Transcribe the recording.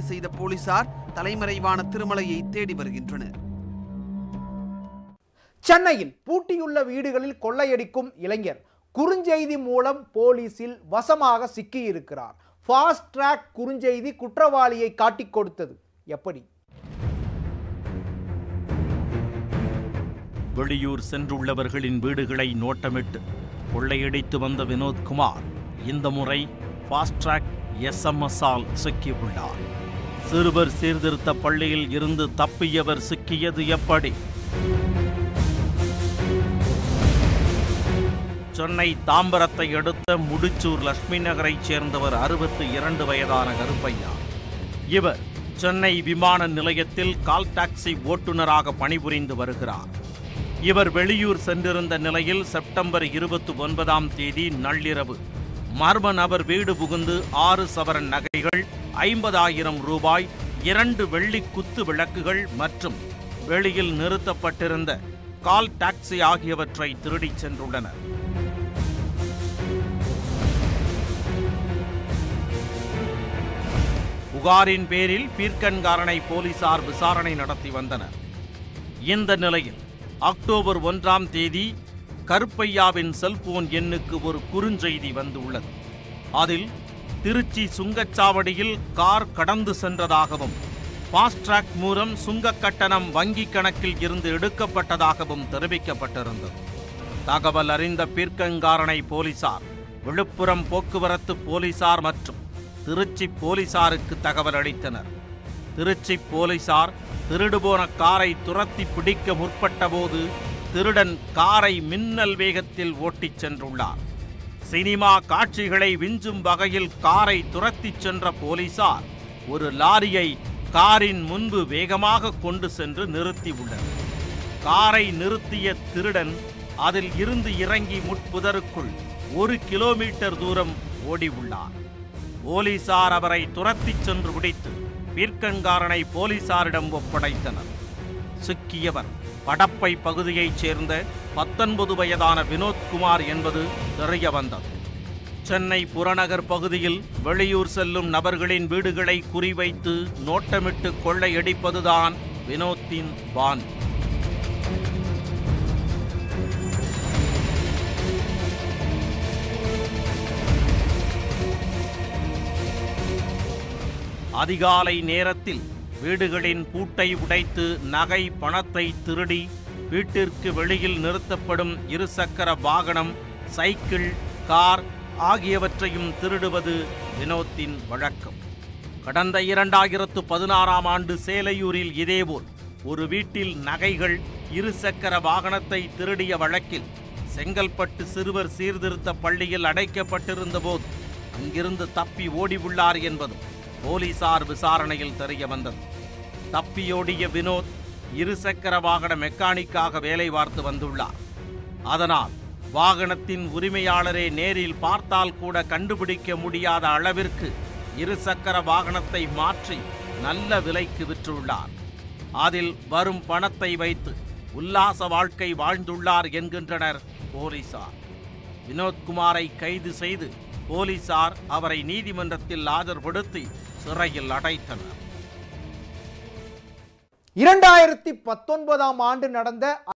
செய்த போலீசார் தலைமறைவான திருமலையை தேடி வருகின்றனர் சென்னையில் பூட்டியுள்ள வீடுகளில் கொள்ளையடிக்கும் இளைஞர் குறுஞ்செய்தி மூலம் போலீசில் வசமாக சிக்கியிருக்கிறார் ஃபாஸ்ட் ட்ராக் குறுஞ்செய்தி குற்றவாளியை காட்டிக் கொடுத்தது எப்படி வெளியூர் சென்றுள்ளவர்களின் வீடுகளை நோட்டமிட்டு கொள்ளையடித்து வந்த வினோத்குமார் இந்த முறை ஃபாஸ்ட் ட்ராக் எஸ்எம்எஸ்ஆல் சிக்கியுள்ளார் சிறுவர் சீர்திருத்த பள்ளியில் இருந்து தப்பியவர் சிக்கியது எப்படி சென்னை தாம்பரத்தை அடுத்த முடிச்சூர் லட்சுமி நகரைச் சேர்ந்தவர் அறுபத்தி இரண்டு வயதான கருப்பையா இவர் சென்னை விமான நிலையத்தில் கால் டாக்ஸி ஓட்டுநராக பணிபுரிந்து வருகிறார் இவர் வெளியூர் சென்றிருந்த நிலையில் செப்டம்பர் இருபத்தி ஒன்பதாம் தேதி நள்ளிரவு மர்ம நபர் வீடு புகுந்து ஆறு சவரன் நகைகள் ஐம்பதாயிரம் ரூபாய் இரண்டு வெள்ளி குத்து விளக்குகள் மற்றும் வெளியில் நிறுத்தப்பட்டிருந்த கால் டாக்ஸி ஆகியவற்றை திருடிச் சென்றுள்ளனர் புகாரின் பேரில் பீர்க்கன்காரனை போலீசார் விசாரணை நடத்தி வந்தனர் இந்த நிலையில் அக்டோபர் ஒன்றாம் தேதி கருப்பையாவின் செல்போன் எண்ணுக்கு ஒரு குறுஞ்செய்தி வந்துள்ளது அதில் திருச்சி சுங்கச்சாவடியில் கார் கடந்து சென்றதாகவும் ஃபாஸ்ட்ராக் மூலம் சுங்கக் கட்டணம் வங்கிக் கணக்கில் இருந்து எடுக்கப்பட்டதாகவும் தெரிவிக்கப்பட்டிருந்தது தகவல் அறிந்த பீர்க்கங்காரனை போலீசார் விழுப்புரம் போக்குவரத்து போலீசார் மற்றும் திருச்சி போலீசாருக்கு தகவல் அளித்தனர் திருச்சி போலீசார் திருடு போன காரை துரத்தி பிடிக்க முற்பட்டபோது திருடன் காரை மின்னல் வேகத்தில் ஓட்டிச் சென்றுள்ளார் சினிமா காட்சிகளை விஞ்சும் வகையில் காரை துரத்திச் சென்ற போலீசார் ஒரு லாரியை காரின் முன்பு வேகமாக கொண்டு சென்று நிறுத்தியுள்ளனர் காரை நிறுத்திய திருடன் அதில் இருந்து இறங்கி முட்புதருக்குள் ஒரு கிலோமீட்டர் தூரம் ஓடி உள்ளார் போலீசார் அவரை துரத்திச் சென்று பிடித்து பீர்க்கங்காரனை போலீசாரிடம் ஒப்படைத்தனர் சிக்கியவர் படப்பை பகுதியைச் சேர்ந்த பத்தொன்பது வயதான வினோத்குமார் என்பது தெரிய வந்தது சென்னை புறநகர் பகுதியில் வெளியூர் செல்லும் நபர்களின் வீடுகளை குறிவைத்து நோட்டமிட்டு கொள்ளையடிப்பதுதான் வினோத்தின் பான் அதிகாலை நேரத்தில் வீடுகளின் பூட்டை உடைத்து நகை பணத்தை திருடி வீட்டிற்கு வெளியில் நிறுத்தப்படும் இருசக்கர வாகனம் சைக்கிள் கார் ஆகியவற்றையும் திருடுவது வினோத்தின் வழக்கம் கடந்த இரண்டாயிரத்து பதினாறாம் ஆண்டு சேலையூரில் இதேபோல் ஒரு வீட்டில் நகைகள் இருசக்கர வாகனத்தை திருடிய வழக்கில் செங்கல்பட்டு சிறுவர் சீர்திருத்த பள்ளியில் அடைக்கப்பட்டிருந்த போது அங்கிருந்து தப்பி ஓடி உள்ளார் என்பதும் போலீசார் விசாரணையில் தெரிய வந்தது தப்பியோடிய வினோத் இருசக்கர வாகன மெக்கானிக்காக வேலை பார்த்து வந்துள்ளார் அதனால் வாகனத்தின் உரிமையாளரே நேரில் பார்த்தால் கூட கண்டுபிடிக்க முடியாத அளவிற்கு இருசக்கர வாகனத்தை மாற்றி நல்ல விலைக்கு விற்றுள்ளார் அதில் வரும் பணத்தை வைத்து உல்லாச வாழ்க்கை வாழ்ந்துள்ளார் என்கின்றனர் போலீசார் வினோத்குமாரை கைது செய்து போலீசார் அவரை நீதிமன்றத்தில் ஆஜர்படுத்தி சிறையில் அடைத்தனர் இரண்டாயிரத்தி பத்தொன்பதாம் ஆண்டு நடந்த